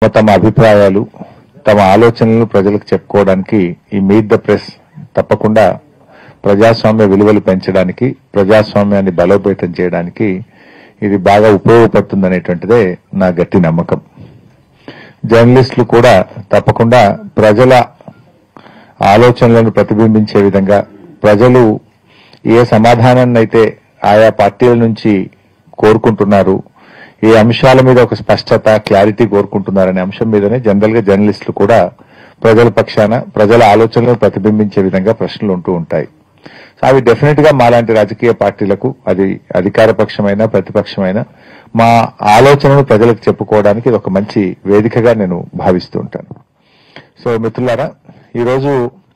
తమ అభిప్రాయాలు తమ ఆలోచనలను ప్రజలకు చెప్పుకోవడానికి ఈ మీట్ ద ప్రెస్ తప్పకుండా ప్రజాస్వామ్య విలువలు పెంచడానికి ప్రజాస్వామ్యాన్ని బలోపేతం చేయడానికి ఇది బాగా ఉపయోగపడుతుందనేటువంటిదే నా గట్టి నమ్మకం జర్నలిస్టులు కూడా తప్పకుండా ప్రజల ఆలోచనలను ప్రతిబింబించే విధంగా ప్రజలు ఏ సమాధానాన్ని అయితే ఆయా పార్టీల నుంచి కోరుకుంటున్నారు ఏ అంశాల మీద ఒక స్పష్టత క్లారిటీ కోరుకుంటున్నారనే అంశం మీదనే జనరల్ గా జర్నలిస్టులు కూడా ప్రజల పక్షాన ప్రజల ఆలోచనలను ప్రతిబింబించే విధంగా ప్రశ్నలు ఉంటూ ఉంటాయి సో అవి డెఫినెట్ గా మాలాంటి రాజకీయ పార్టీలకు అది అధికార పక్షమైన ప్రతిపక్షమైన మా ఆలోచనను ప్రజలకు చెప్పుకోవడానికి ఇది ఒక మంచి వేదికగా నేను భావిస్తూ ఉంటాను సో మిత్రులారా ఈరోజు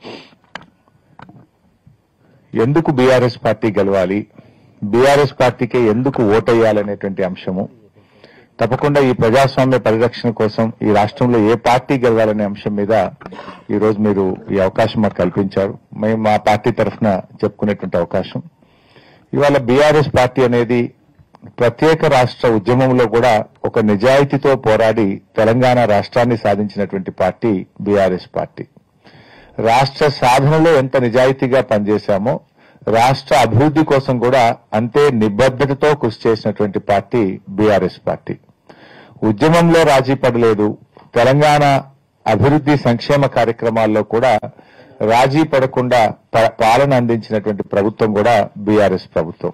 ఎందుకు బీఆర్ఎస్ పార్టీ గెలవాలి బీఆర్ఎస్ పార్టీకే ఎందుకు ఓటేయాలనేటువంటి అంశము తప్పకుండా ఈ ప్రజాస్వామ్య పరిరక్షణ కోసం ఈ రాష్ట్రంలో ఏ పార్టీ గెలవాలనే అంశం మీద ఈ రోజు మీరు ఈ అవకాశం మాకు కల్పించారు మేము మా పార్టీ తరఫున చెప్పుకునేటువంటి అవకాశం ఇవాళ బీఆర్ఎస్ పార్టీ అనేది ప్రత్యేక రాష్ట్ర ఉద్యమంలో కూడా ఒక నిజాయితీతో పోరాడి తెలంగాణ రాష్ట్రాన్ని సాధించినటువంటి పార్టీ బీఆర్ఎస్ పార్టీ రాష్ట్ర సాధనలో ఎంత నిజాయితీగా పనిచేశామో రాష్ట్ర అభివృద్ధి కోసం కూడా అంతే నిబద్దతతో కృషి చేసినటువంటి పార్టీ బీఆర్ఎస్ పార్టీ ఉద్యమంలో రాజీ పడలేదు తెలంగాణ అభివృద్ధి సంక్షేమ కార్యక్రమాల్లో కూడా రాజీ పడకుండా ప- పాలన అందించినటువంటి ప్రభుత్వం కూడా బీఆర్ఎస్ ప్రభుత్వం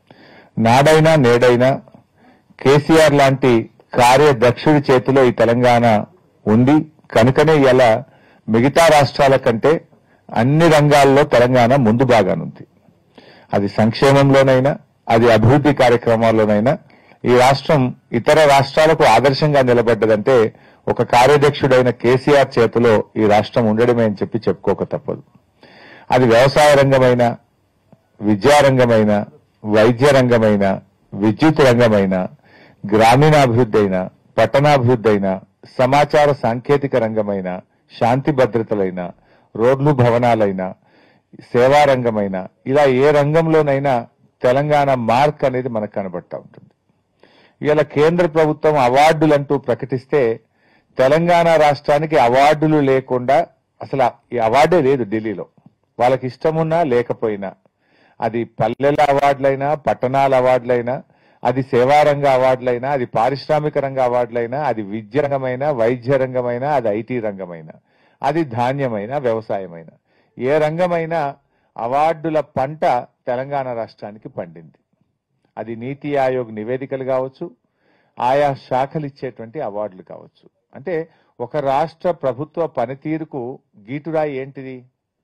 నాడైనా నేడైనా కేసీఆర్ లాంటి కార్యదక్షుడి చేతిలో ఈ తెలంగాణ ఉంది కనుకనే ఇలా మిగతా రాష్ట్రాల కంటే అన్ని రంగాల్లో తెలంగాణ ముందు బాగానుంది అది సంక్షేమంలోనైనా అది అభివృద్ధి కార్యక్రమాల్లోనైనా ఈ రాష్ట్రం ఇతర రాష్ట్రాలకు ఆదర్శంగా నిలబడ్డదంటే ఒక కార్యదక్షుడైన కేసీఆర్ చేతిలో ఈ రాష్ట్రం ఉండడమే అని చెప్పి చెప్పుకోక తప్పదు అది వ్యవసాయ రంగమైన విద్యారంగమైన వైద్య రంగమైన విద్యుత్ రంగమైన గ్రామీణాభివృద్ధి అయినా పట్టణాభివృద్ధి అయినా సమాచార సాంకేతిక రంగమైన శాంతి భద్రతలైన రోడ్లు భవనాలైనా సేవా రంగమైన ఇలా ఏ రంగంలోనైనా తెలంగాణ మార్క్ అనేది మనకు కనబడతా ఉంటుంది ఇలా కేంద్ర ప్రభుత్వం అవార్డులంటూ ప్రకటిస్తే తెలంగాణ రాష్ట్రానికి అవార్డులు లేకుండా అసలు ఈ అవార్డే లేదు ఢిల్లీలో వాళ్ళకి ఇష్టమున్నా లేకపోయినా అది పల్లెల అవార్డులైనా పట్టణాల అవార్డులైనా అది సేవారంగ అవార్డులైనా అది పారిశ్రామిక రంగ అవార్డులైనా అది విద్య రంగమైన వైద్య రంగమైన అది ఐటీ రంగమైన అది ధాన్యమైన వ్యవసాయమైన ఏ రంగమైనా అవార్డుల పంట తెలంగాణ రాష్ట్రానికి పండింది అది నీతి ఆయోగ్ నివేదికలు కావచ్చు ఆయా శాఖలు ఇచ్చేటువంటి అవార్డులు కావచ్చు అంటే ఒక రాష్ట్ర ప్రభుత్వ పనితీరుకు గీటురాయి ఏంటిది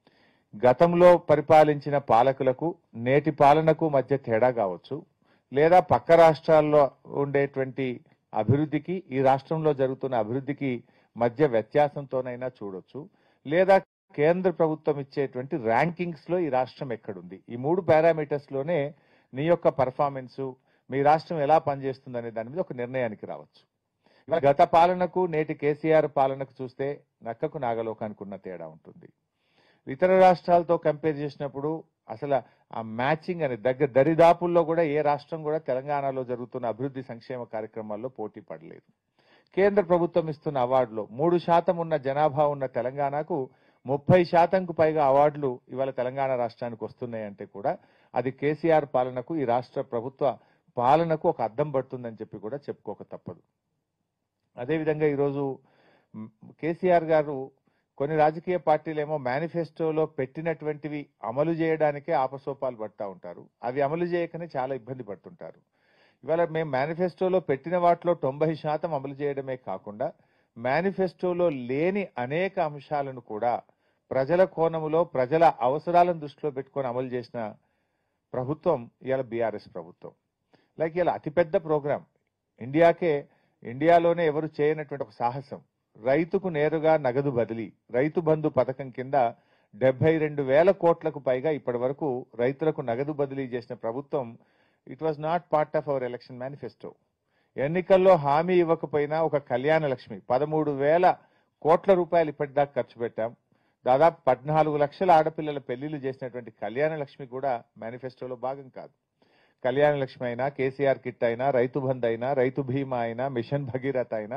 గతంలో పరిపాలించిన పాలకులకు నేటి పాలనకు మధ్య తేడా కావచ్చు లేదా పక్క రాష్ట్రాల్లో ఉండేటువంటి అభివృద్ధికి ఈ రాష్ట్రంలో జరుగుతున్న అభివృద్ధికి మధ్య వ్యత్యాసంతోనైనా చూడొచ్చు లేదా కేంద్ర ప్రభుత్వం ఇచ్చేటువంటి ర్యాంకింగ్స్ లో ఈ రాష్ట్రం ఎక్కడుంది ఈ మూడు పారామీటర్స్ లోనే నీ యొక్క పర్ఫార్మెన్స్ మీ రాష్ట్రం ఎలా పనిచేస్తుంది అనే దాని మీద ఒక నిర్ణయానికి రావచ్చు ఇవాళ గత పాలనకు నేటి కేసీఆర్ పాలనకు చూస్తే నక్కకు నాగలోకానికి ఉన్న తేడా ఉంటుంది ఇతర రాష్ట్రాలతో కంపేర్ చేసినప్పుడు అసలు ఆ మ్యాచింగ్ అనే దగ్గర దరిదాపుల్లో కూడా ఏ రాష్ట్రం కూడా తెలంగాణలో జరుగుతున్న అభివృద్ధి సంక్షేమ కార్యక్రమాల్లో పోటీ పడలేదు కేంద్ర ప్రభుత్వం ఇస్తున్న అవార్డులో మూడు శాతం ఉన్న జనాభా ఉన్న తెలంగాణకు ముప్పై శాతంకు పైగా అవార్డులు ఇవాళ తెలంగాణ రాష్ట్రానికి వస్తున్నాయంటే కూడా అది కేసీఆర్ పాలనకు ఈ రాష్ట్ర ప్రభుత్వ పాలనకు ఒక అద్దం పడుతుందని చెప్పి కూడా చెప్పుకోక తప్పదు అదేవిధంగా ఈరోజు మ్, కేసీఆర్ గారు కొన్ని రాజకీయ పార్టీలేమో మేనిఫెస్టోలో పెట్టినటువంటివి అమలు చేయడానికే ఆపసోపాలు పడతా ఉంటారు అవి అమలు చేయకనే చాలా ఇబ్బంది పడుతుంటారు ఇవాళ మేము మేనిఫెస్టోలో పెట్టిన వాటిలో తొంభై శాతం అమలు చేయడమే కాకుండా మేనిఫెస్టోలో లేని అనేక అంశాలను కూడా ప్రజల కోణములో ప్రజల అవసరాలను దృష్టిలో పెట్టుకొని అమలు చేసిన ప్రభుత్వం ఇవాళ బీఆర్ఎస్ ప్రభుత్వం లైక్ ఇలా అతిపెద్ద ప్రోగ్రాం ఇండియాకే ఇండియాలోనే ఎవరు చేయనటువంటి ఒక సాహసం రైతుకు నేరుగా నగదు బదిలీ రైతు బంధు పథకం కింద డెబ్బై రెండు వేల కోట్లకు పైగా ఇప్పటి వరకు రైతులకు నగదు బదిలీ చేసిన ప్రభుత్వం it was not part of our election manifesto ఎన్నికల్లో హామీ ఇవ్వకపోయినా ఒక కళ్యాణ లక్ష్మి పదమూడు వేల కోట్ల రూపాయలు ఇప్పటిదాకా ఖర్చు పెట్టాం దాదాపు పద్నాలుగు లక్షల ఆడపిల్లల పెళ్లిళ్లు చేసినటువంటి కళ్యాణ లక్ష్మి కూడా మేనిఫెస్టోలో భాగం కాదు కళ్యాణ లక్ష్మి అయినా కేసీఆర్ కిట్ అయినా రైతు బంధు అయినా రైతు బీమా అయినా మిషన్ భగీరథ అయినా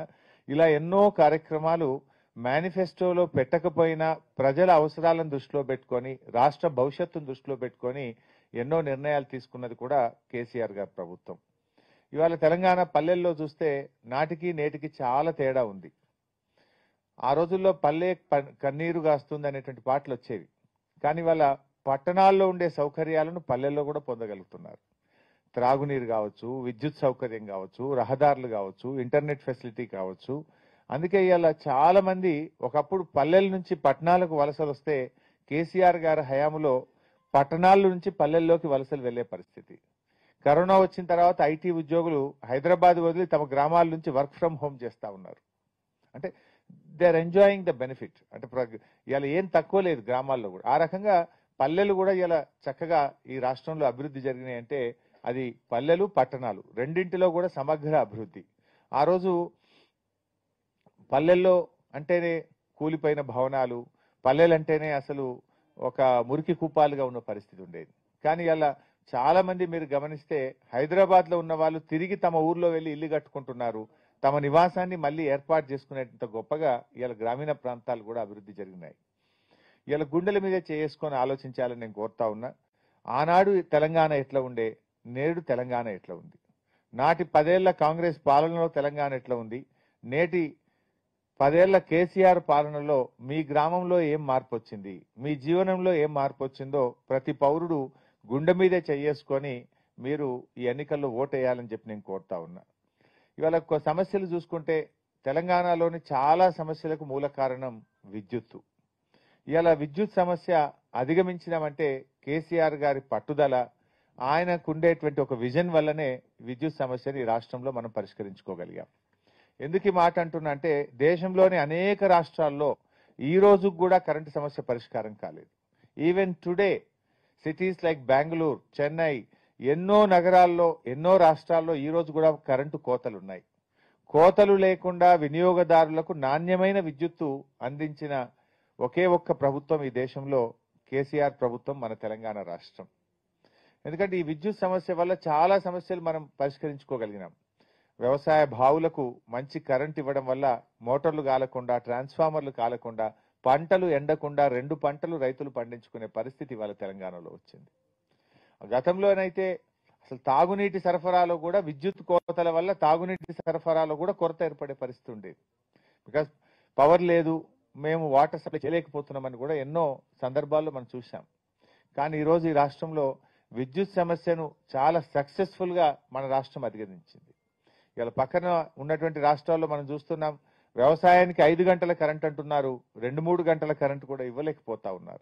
ఇలా ఎన్నో కార్యక్రమాలు మేనిఫెస్టోలో పెట్టకపోయినా ప్రజల అవసరాలను దృష్టిలో పెట్టుకొని రాష్ట్ర భవిష్యత్తును దృష్టిలో పెట్టుకొని ఎన్నో నిర్ణయాలు తీసుకున్నది కూడా కేసీఆర్ గారి ప్రభుత్వం ఇవాళ తెలంగాణ పల్లెల్లో చూస్తే నాటికి నేటికి చాలా తేడా ఉంది ఆ రోజుల్లో పల్లె ప- కన్నీరు కాస్తుంది అనేటువంటి పాటలు వచ్చేవి కానీ వాళ్ళ పట్టణాల్లో ఉండే సౌకర్యాలను పల్లెల్లో కూడా పొందగలుగుతున్నారు త్రాగునీరు కావచ్చు విద్యుత్ సౌకర్యం కావచ్చు రహదారులు కావచ్చు ఇంటర్నెట్ ఫెసిలిటీ కావచ్చు అందుకే ఇవాళ చాలా మంది ఒకప్పుడు పల్లెల నుంచి పట్టణాలకు వలసలు వస్తే కేసీఆర్ గారి హయాంలో పట్టణాల నుంచి పల్లెల్లోకి వలసలు వెళ్లే పరిస్థితి కరోనా వచ్చిన తర్వాత ఐటీ ఉద్యోగులు హైదరాబాద్ వదిలి తమ గ్రామాల నుంచి వర్క్ ఫ్రం హోమ్ చేస్తా ఉన్నారు అంటే they are enjoying the benefit అంటే ప్ర- ఇవాళ ఏం తక్కువ లేదు గ్రామాల్లో కూడా ఆ రకంగా పల్లెలు కూడా ఇలా చక్కగా ఈ రాష్ట్రంలో అభివృద్ధి జరిగినాయి అంటే అది పల్లెలు పట్టణాలు రెండింటిలో కూడా సమగ్ర అభివృద్ధి ఆ రోజు పల్లెల్లో అంటేనే కూలిపోయిన భవనాలు పల్లెలంటేనే అసలు ఒక మురికి కూపాలుగా ఉన్న పరిస్థితి ఉండేది కానీ ఇలా చాలా మంది మీరు గమనిస్తే హైదరాబాద్ లో ఉన్న వాళ్ళు తిరిగి తమ ఊర్లో వెళ్లి ఇల్లు కట్టుకుంటున్నారు తమ నివాసాన్ని మళ్ళీ ఏర్పాటు చేసుకునేంత గొప్పగా ఇలా గ్రామీణ ప్రాంతాలు కూడా అభివృద్ధి జరిగినాయి ఇలా గుండెల మీద చేసుకొని ఆలోచించాలని నేను కోరుతా ఉన్నా ఆనాడు తెలంగాణ ఎట్లా ఉండే నేడు తెలంగాణ ఎట్లా ఉంది నాటి పదేళ్ల కాంగ్రెస్ పాలనలో తెలంగాణ ఎట్లా ఉంది నేటి పదేళ్ల కేసీఆర్ పాలనలో మీ గ్రామంలో ఏం మార్పు వచ్చింది మీ జీవనంలో ఏం మార్పు వచ్చిందో ప్రతి పౌరుడు గుండె మీదే చెయ్యేసుకొని మీరు ఈ ఎన్నికల్లో ఓటేయాలని చెప్పి నేను కోరుతా ఉన్నా ఇవాళ కొ- సమస్యలు చూసుకుంటే తెలంగాణలోని చాలా సమస్యలకు మూల కారణం విద్యుత్తు ఇవాళ విద్యుత్ సమస్య అధిగమించినామంటే కేసీఆర్ గారి పట్టుదల ఆయనకు ఉండేటువంటి ఒక విజన్ వల్లనే విద్యుత్ సమస్యని ఈ రాష్ట్రంలో మనం పరిష్కరించుకోగలిగాం ఎందుకు ఈ మాట అంటున్నా అంటే దేశంలోని అనేక రాష్ట్రాల్లో ఈ రోజు కూడా కరెంటు సమస్య పరిష్కారం కాలేదు even today cities like Bengaluru Chennai ఎన్నో నగరాల్లో ఎన్నో రాష్ట్రాల్లో ఈ రోజు కూడా కరెంటు కోతలు ఉన్నాయి కోతలు లేకుండా వినియోగదారులకు నాణ్యమైన విద్యుత్తు అందించిన ఒకే ఒక్క ప్రభుత్వం ఈ దేశంలో కేసీఆర్ ప్రభుత్వం మన తెలంగాణ రాష్ట్రం ఎందుకంటే ఈ విద్యుత్ సమస్య వల్ల చాలా సమస్యలు మనం పరిష్కరించుకోగలిగినాం వ్యవసాయ బావులకు మంచి కరెంట్ ఇవ్వడం వల్ల మోటార్లు కాలకుండా ట్రాన్స్ఫార్మర్లు కాలకుండా పంటలు ఎండకుండా రెండు పంటలు రైతులు పండించుకునే పరిస్థితి ఇవాళ తెలంగాణలో వచ్చింది గతంలోనైతే అసలు తాగునీటి సరఫరాలో కూడా విద్యుత్ కోతల వల్ల తాగునీటి సరఫరాలో కూడా కొరత ఏర్పడే పరిస్థితి ఉండేది బికాస్ పవర్ లేదు మేము వాటర్ సప్లై చేయలేకపోతున్నామని కూడా ఎన్నో సందర్భాల్లో మనం చూసాం కానీ ఈరోజు ఈ రాష్ట్రంలో విద్యుత్ సమస్యను చాలా సక్సెస్ఫుల్ గా మన రాష్ట్రం అధిగమించింది ఇలా పక్కన ఉన్నటువంటి రాష్ట్రాల్లో మనం చూస్తున్నాం వ్యవసాయానికి ఐదు గంటల కరెంట్ అంటున్నారు రెండు మూడు గంటల కరెంట్ కూడా ఇవ్వలేకపోతా ఉన్నారు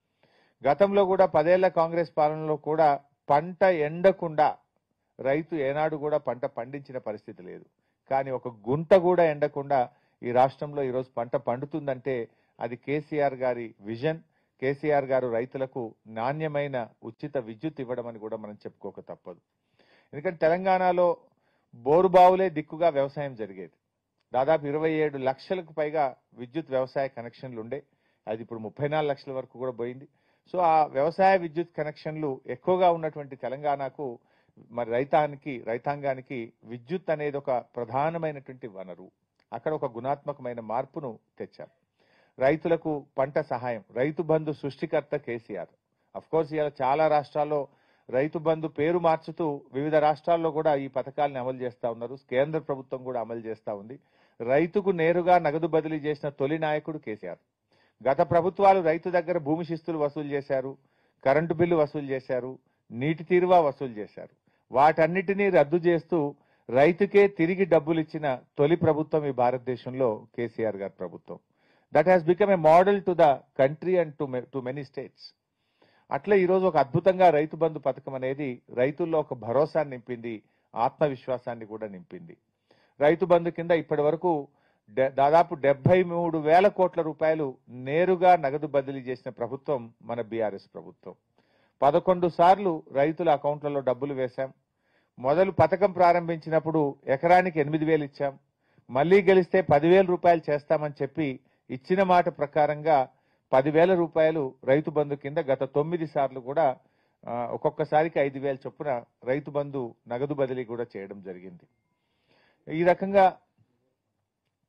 గతంలో కూడా పదేళ్ల కాంగ్రెస్ పాలనలో కూడా పంట ఎండకుండా రైతు ఏనాడు కూడా పంట పండించిన పరిస్థితి లేదు కానీ ఒక గుంట కూడా ఎండకుండా ఈ రాష్ట్రంలో ఈరోజు పంట పండుతుందంటే అది కేసీఆర్ గారి విజన్ కేసీఆర్ గారు రైతులకు నాణ్యమైన ఉచిత విద్యుత్ ఇవ్వడమని కూడా మనం చెప్పుకోక తప్పదు ఎందుకంటే తెలంగాణలో బోరుబావులే దిక్కుగా వ్యవసాయం జరిగేది దాదాపు ఇరవై ఏడు లక్షలకు పైగా విద్యుత్ వ్యవసాయ కనెక్షన్లు ఉండే అది ఇప్పుడు ముప్పై నాలుగు లక్షల వరకు కూడా పోయింది సో ఆ వ్యవసాయ విద్యుత్ కనెక్షన్లు ఎక్కువగా ఉన్నటువంటి తెలంగాణకు మరి రైతానికి రైతాంగానికి విద్యుత్ అనేది ఒక ప్రధానమైనటువంటి వనరు అక్కడ ఒక గుణాత్మకమైన మార్పును తెచ్చారు రైతులకు పంట సహాయం రైతు బంధు సృష్టికర్త కేసీఆర్ అఫ్ కోర్స్ ఇవాళ చాలా రాష్ట్రాల్లో రైతు బంధు పేరు మార్చుతూ వివిధ రాష్ట్రాల్లో కూడా ఈ పథకాలను అమలు చేస్తా ఉన్నారు కేంద్ర ప్రభుత్వం కూడా అమలు చేస్తా ఉంది రైతుకు నేరుగా నగదు బదిలీ చేసిన తొలి నాయకుడు కేసీఆర్ గత ప్రభుత్వాలు రైతు దగ్గర భూమి శిస్తులు వసూలు చేశారు కరెంటు బిల్లు వసూలు చేశారు నీటి తీరువా వసూలు చేశారు వాటన్నిటినీ రద్దు చేస్తూ రైతుకే తిరిగి డబ్బులు ఇచ్చిన తొలి ప్రభుత్వం ఈ భారతదేశంలో కేసీఆర్ గారి ప్రభుత్వం that has become a model to the country and to to many states అట్లా ఈరోజు ఒక అద్భుతంగా రైతు బంధు పథకం అనేది రైతుల్లో ఒక భరోసాన్ని నింపింది ఆత్మవిశ్వాసాన్ని కూడా నింపింది రైతు బంధు కింద ఇప్పటి వరకు డె- దాదాపు డెబ్బై మూడు వేల కోట్ల రూపాయలు నేరుగా నగదు బదిలీ చేసిన ప్రభుత్వం మన బీఆర్ఎస్ ప్రభుత్వం పదకొండు సార్లు రైతుల అకౌంట్లలో డబ్బులు వేశాం మొదలు పథకం ప్రారంభించినప్పుడు ఎకరానికి ఎనిమిది వేలు ఇచ్చాం మళ్ళీ గెలిస్తే పదివేల రూపాయలు చేస్తామని చెప్పి ఇచ్చిన మాట ప్రకారంగా పదివేల రూపాయలు రైతు బంధు కింద గత తొమ్మిది సార్లు కూడా ఆ, ఒక్కొక్కసారికి ఐదు వేల చొప్పున రైతు బంధు నగదు బదిలీ కూడా చేయడం జరిగింది ఈ రకంగా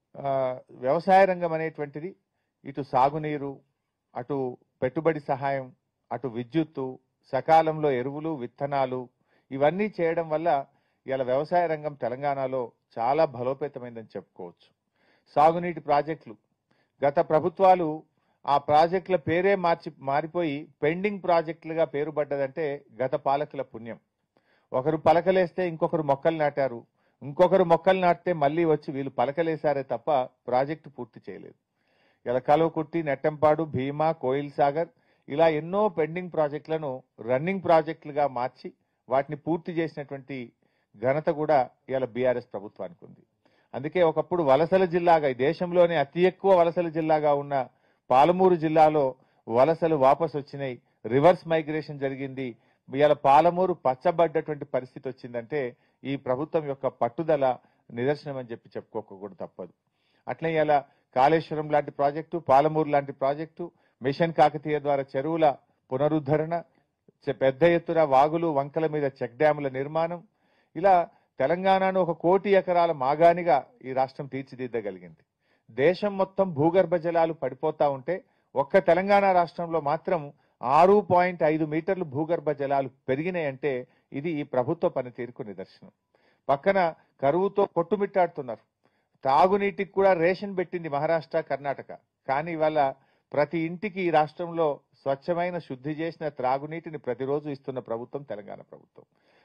ఆ, వ్యవసాయ రంగం అనేటువంటిది ఇటు సాగునీరు అటు పెట్టుబడి సహాయం అటు విద్యుత్తు సకాలంలో ఎరువులు విత్తనాలు ఇవన్నీ చేయడం వల్ల ఇలా వ్యవసాయ రంగం తెలంగాణలో చాలా బలోపేతమైందని చెప్పుకోవచ్చు సాగునీటి ప్రాజెక్టులు గత ప్రభుత్వాలు ఆ ప్రాజెక్టుల పేరే మార్చి మారిపోయి పెండింగ్ ప్రాజెక్టులుగా పేరు పడ్డదంటే గత పాలకుల పుణ్యం ఒకరు పలకలేస్తే ఇంకొకరు మొక్కలు నాటారు ఇంకొకరు మొక్కలు నాటితే మళ్ళీ వచ్చి వీళ్ళు పలకలేశారే తప్ప ప్రాజెక్టు పూర్తి చేయలేదు ఇలా కలువకుర్తి నెట్టంపాడు భీమా కోయిల్ సాగర్ ఇలా ఎన్నో పెండింగ్ ప్రాజెక్టులను రన్నింగ్ ప్రాజెక్టులుగా మార్చి వాటిని పూర్తి చేసినటువంటి ఘనత కూడా ఇవాళ బీఆర్ఎస్ ప్రభుత్వానికి ఉంది అందుకే ఒకప్పుడు వలసల జిల్లాగా ఈ దేశంలోనే అతి ఎక్కువ వలసల జిల్లాగా ఉన్న పాలమూరు జిల్లాలో వలసలు వాపస్ వచ్చినాయి రివర్స్ మైగ్రేషన్ జరిగింది ఇవాళ పాలమూరు పచ్చబడ్డటువంటి పరిస్థితి వచ్చిందంటే ఈ ప్రభుత్వం యొక్క పట్టుదల నిదర్శనం అని చెప్పి చెప్పుకోక కూడా తప్పదు అట్లే ఇలా కాళేశ్వరం లాంటి ప్రాజెక్టు పాలమూరు లాంటి ప్రాజెక్టు మిషన్ కాకతీయ ద్వారా చెరువుల పునరుద్ధరణ చె- పెద్ద ఎత్తున వాగులు వంకల మీద చెక్ డ్యాముల నిర్మాణం ఇలా తెలంగాణను ఒక కోటి ఎకరాల మాగానిగా ఈ రాష్ట్రం తీర్చిదిద్దగలిగింది దేశం మొత్తం భూగర్భ జలాలు పడిపోతా ఉంటే ఒక్క తెలంగాణ రాష్ట్రంలో మాత్రం ఆరు పాయింట్ ఐదు మీటర్లు భూగర్భ జలాలు పెరిగినాయంటే ఇది ఈ ప్రభుత్వ పనితీరుకు నిదర్శనం పక్కన కరువుతో కొట్టుమిట్టాడుతున్నారు తాగునీటికి కూడా రేషన్ పెట్టింది మహారాష్ట్ర కర్ణాటక కానీ ఇవాళ ప్రతి ఇంటికి ఈ రాష్ట్రంలో స్వచ్ఛమైన శుద్ధి చేసిన త్రాగునీటిని ప్రతిరోజు ఇస్తున్న ప్రభుత్వం తెలంగాణ ప్రభుత్వం